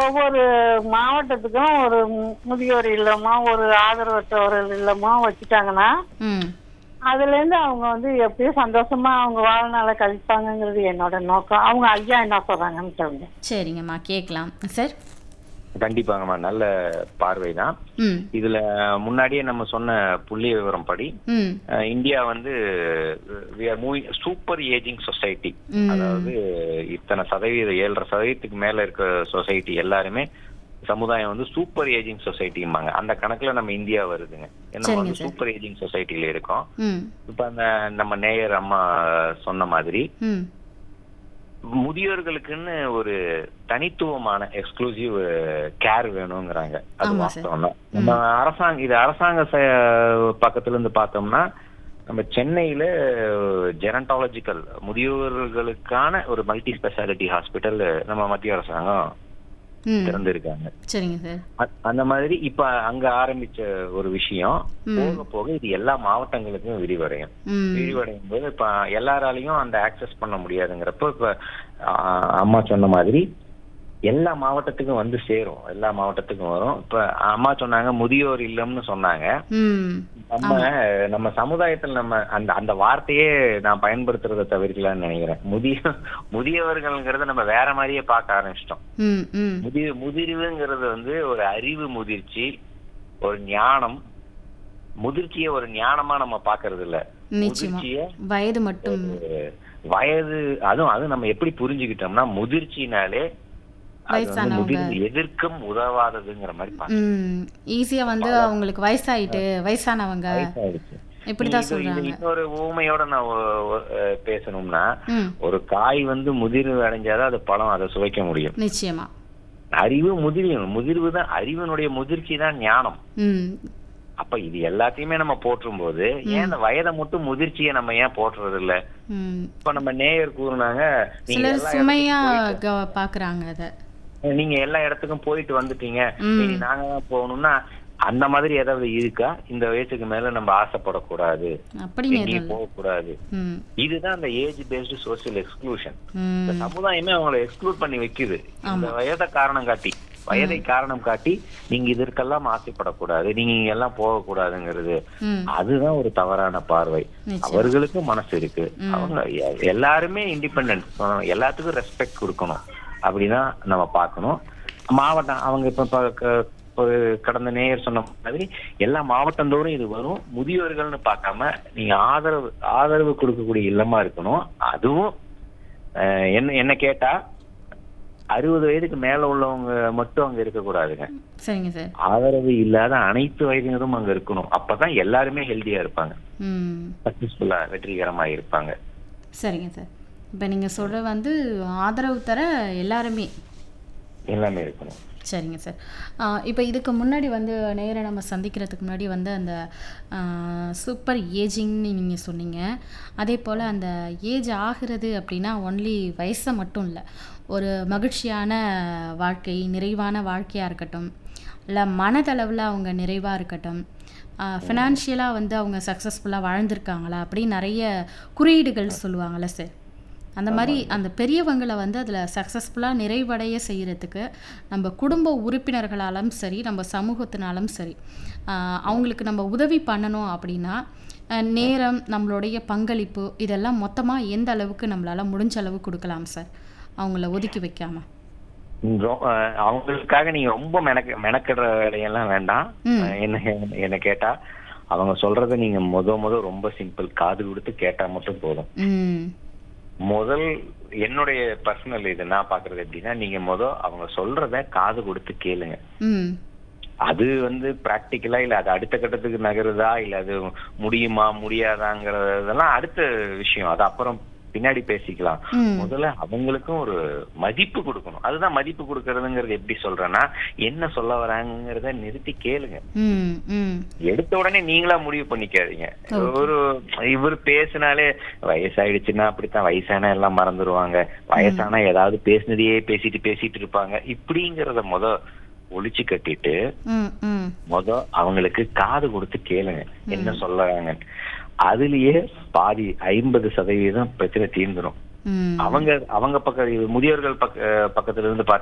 ஒவ்வொரு மாவட்டத்துக்கும் ஒரு மு- முதியோர் இல்லமோ ஒரு ஆதரவற்றோர்கள் இல்லமோ வச்சுட்டாங்கன்னா ம் அதுல இருந்து அவங்க வந்து எப்படியும் சந்தோஷமா அவங்க வாழ்நாளை கழிப்பாங்கங்கிறது என்னோட நோக்கம் அவங்க ஐயா என்ன சொல்றாங்கன்னு சொல்லுங்க சரிங்கம்மா கேட்கலாம் சார் கண்டிப்பாங்கம்மா நல்ல பார்வை தான் ம் இதுல முன்னாடியே நம்ம சொன்ன புள்ளி விவரம் படி ம் அஹ், இந்தியா வந்து we are moving super ageing society ம். அதாவது இத்தனை சதவீதம் ஏழரை சதவீதத்துக்கு மேல இருக்க சொசைட்டி எல்லாருமே சமுதாயம் வந்து சூப்பர் ஏஜிங் சொசைட்டிம்பாங்க அந்த கணக்குல நம்ம இந்தியா வருதுங்க நம்ம சரிங்க வந்து சார். சூப்பர் ஏஜிங் சொசைட்டில இருக்கோம் ம் இப்ப அந்த நம்ம நேயர் அம்மா சொன்ன மாதிரி ம் முதியோர்களுக்குன்னு ஒரு தனித்துவமான எக்ஸ்க்ளூசிவ் கேர் வேணுங்கிறாங்க அது ஆமா சார். வாஸ்தவம் தான் நம்ம அரசாங்க இது அரசாங்க ச- பக்கத்துல இருந்து பார்த்தோம்னா நம்ம சென்னையில ஜெனட்டாலஜிக்கல் முதியோர்களுக்கான ஒரு மல்டி ஸ்பெஷாலிட்டி ஹாஸ்பிட்டல் நம்ம மத்திய அரசாங்கம் ம் திறந்திருக்காங்க சரிங்க சார் அ- அந்த மாதிரி இப்ப அங்க ஆரம்பிச்ச ஒரு விஷயம் ம். போக போக இது எல்லா மாவட்டங்களுக்கும் விரிவடையும் ம் விரிவடையும் போது இப்ப எல்லாராலையும் அந்த ஆக்சஸ் பண்ண முடியாதுங்கிறப்ப இப்ப ஆ, அம்மா சொன்ன மாதிரி எல்லா மாவட்டத்துக்கும் வந்து சேரும் எல்லா மாவட்டத்துக்கும் வரும் இப்ப அம்மா சொன்னாங்க முதியோர் இல்லம்னு சொன்னாங்க ம் நம்ம நம்ம சமுதாயத்துல நம்ம அந்த அந்த வார்த்தையே நான் பயன்படுத்துறதை தவிர்க்கலாம்னு நினைக்கிறேன் முதிய முதியவர்கள்ங்கிறத நம்ம வேற மாதிரியே பார்க்க ஆரம்பிச்சிட்டோம் ம் ம் முதி முதிர்வுங்கிறது வந்து ஒரு அறிவு முதிர்ச்சி ஒரு ஞானம் முதிர்ச்சியை ஒரு ஞானமா நம்ம பாக்குறது இல்ல நிச்சயமா முதிர்ச்சிய வயது மட்டும் ஒரு வயது அதுவும் அது நம்ம எப்படி புரிஞ்சுக்கிட்டோம்னா முதிர்ச்சினாலே அது வந்து வயசானவங்க. முதிர்வு எதிர்க்கும் உதவாததுங்கிற மாதிரி பார்க்க ம் ஈஸியா வந்து அவங்களுக்கு வயசாயிட்டு வயசானவங்க வயசாயிடுச்சு. இப்படிதான் இது- சொல்றாங்க இது இன்னொரு ஊமையோட நான் ஒ- ஒ- அஹ் பேசணும்னா ம் ஒரு காய் வந்து முதிர்வு அடைஞ்சாதான் அது பழம் அதை சுவைக்க முடியும் நிச்சயமா அறிவு முதிர்வு முதிர்வு தான் அறிவினுடைய முதிர்ச்சி தான் ஞானம் ம் அப்ப இது எல்லாத்தையுமே நம்ம போற்றும் போது ஏன் இந்த வயதை மட்டும் முதிர்ச்சியை நம்ம ஏன் போற்றுறது இல்ல ம் இப்ப நம்ம நேயர் கூறுனாங்க நீங்க சிலர் எல்லா சுமையா இடத்துக்கும் க- பாக்குறாங்க அத போயிட்டு- நீங்க எல்லா இடத்துக்கும் போயிட்டு வந்துட்டீங்க ம். இனி நாங்க தான் போகணும்னா அந்த மாதிரி ஏதாவது இருக்கா இந்த வயசுக்கு மேல நம்ம ஆசைப்படக்கூடாது அப்படின்னு எதுவும் எங்கேயும் இல்ல போகக்கூடாது ம் இதுதான் அந்த ஏஜ் பேஸ்டு சோசியல் எக்ஸ்க்ளூஷன் இந்த ம் சமுதாயமே அவங்கள எக்ஸ்க்ளூட் பண்ணி வைக்குது இந்த வயதை காரணம் காட்டி வயதை காரணம் காட்டி நீங்க இதற்கெல்லாம் ஆசைப்படக்கூடாது நீங்க இங்க எல்லாம் போகக்கூடாதுங்கிறது ம் அதுதான் ஒரு தவறான பார்வை நிச்சயம். அவர்களுக்கும் மனசு இருக்கு அவங்க எ- எல்லாருமே இண்டிபெண்டன்ட் எல்லாத்துக்கும் ரெஸ்பெக்ட் கொடுக்கணும் அப்படிதான் நம்ம பார்க்கணும் மாவட்டம் அவங்க இப்ப இப்ப க- ஒரு கடந்த நேயர் சொன்ன மாதிரி எல்லா மாவட்டந்தோறும் இது வரும் முதியோர்கள்னு பார்க்காம நீங்க ஆதரவு ஆதரவு கொடுக்கக்கூடிய இல்லமா இருக்கணும் அதுவும் அஹ், என்ன என்ன கேட்டா அறுபது வயதுக்கு மேல உள்ளவங்க மட்டும் அங்க இருக்கக்கூடாதுங்க சரிங்க சார் ஆதரவு இல்லாத அனைத்து வயதினரும் அங்க இருக்கணும் அப்பதான் எல்லாருமே ஹெல்தியா இருப்பாங்க ம் சக்சஸ்ஃபுல்லா வெற்றிகரமா இருப்பாங்க சரிங்க சார் இப்போ நீங்கள் சொல்ற வந்து ஆதரவு தர எல்லாருமே எல்லாமே இருக்கணும் சரிங்க சார் இப்போ இதுக்கு முன்னாடி வந்து நேரா நம்ம சந்திக்கிறதுக்கு முன்னாடி வந்து அந்த சூப்பர் ஏஜிங்னு நீங்கள் சொன்னீங்க அதே போல் அந்த ஏஜ் ஆகிறது அப்படின்னா ஒன்லி வயசை மட்டும் இல்லை ஒரு மகிழ்ச்சியான வாழ்க்கை நிறைவான வாழ்க்கையாக இருக்கட்டும் இல்லை மனதளவில் அவங்க நிறைவாக இருக்கட்டும் ஃபினான்ஷியலாக வந்து அவங்க சக்ஸஸ்ஃபுல்லாக வாழ்ந்திருக்காங்களா அப்படின்னு நிறைய குறியீடுகள் சொல்லுவாங்கள்ல சார் அந்த மாதிரி அந்த பெரியவங்களை வந்து அதில் சக்ஸஸ்ஃபுல்லாக நிறைவடைய செய்கிறதுக்கு நம்ம குடும்ப உறுப்பினர்களாலும் சரி நம்ம சமூகத்தினாலும் சரி ஆஹ் அவங்களுக்கு நம்ம உதவி பண்ணணும் அப்படின்னா ஆஹ் நேரம் நம்மளுடைய பங்களிப்பு இதெல்லாம் மொத்தமாக எந்த அளவுக்கு நம்மளால் முடிஞ்ச அளவு கொடுக்கலாம் சார் அவங்கள ஒதுக்கி வைக்காம ரொ- அஹ் அவங்களுக்காக நீங்க ரொம்ப மெனக்க மெனக்கிடுற வேலையெல்லாம் வேண்டாம் ம். அஹ் என்ன என்ன கேட்டா அவங்க சொல்றத நீங்க முத முத ரொம்ப சிம்பிள் காது கொடுத்து கேட்டா மட்டும் போதும் ம் முதல் என்னுடைய பர்சனல் இது நான் பாக்குறது எப்படின்னா நீங்க முத அவங்க சொல்றத காது கொடுத்து கேளுங்க ம் அது வந்து பிராக்டிக்கலா இல்ல அது அடுத்த கட்டத்துக்கு நகருதா இல்ல அது முடியுமா முடியாதாங்கிறதெல்லாம் அடுத்த விஷயம் அது அப்புறம் பின்னாடி பேசிக்கலாம் ம் முதல்ல அவங்களுக்கும் ஒரு மதிப்பு கொடுக்கணும் அதுதான் மதிப்பு கொடுக்கறதுங்கிறது எப்படி சொல்றேன்னா என்ன சொல்ல வராங்கிறத நிறுத்தி கேளுங்க ம் ம் எடுத்த உடனே நீங்களா முடிவு பண்ணிக்காதீங்க ஒரு இவர் பேசினாலே வயசாயிடுச்சுன்னா அப்படித்தான் வயசானா எல்லாம் மறந்துடுவாங்க வயசானா ஏதாவது பேசினதையே பேசிட்டு பேசிட்டு இருப்பாங்க இப்படிங்கறத முத ஒழிச்சு கட்டிட்டு ம் ம் முத அவங்களுக்கு காது கொடுத்து கேளுங்க என்ன சொல்றாங்க அதுலயே பாதி ஐம்பது சதவீதம் பிரச்சனை தீர்ந்துரும் ம் அவங்க அவங்க பக்க முதியோர்கள் பக்க பக்கத்துல இருந்து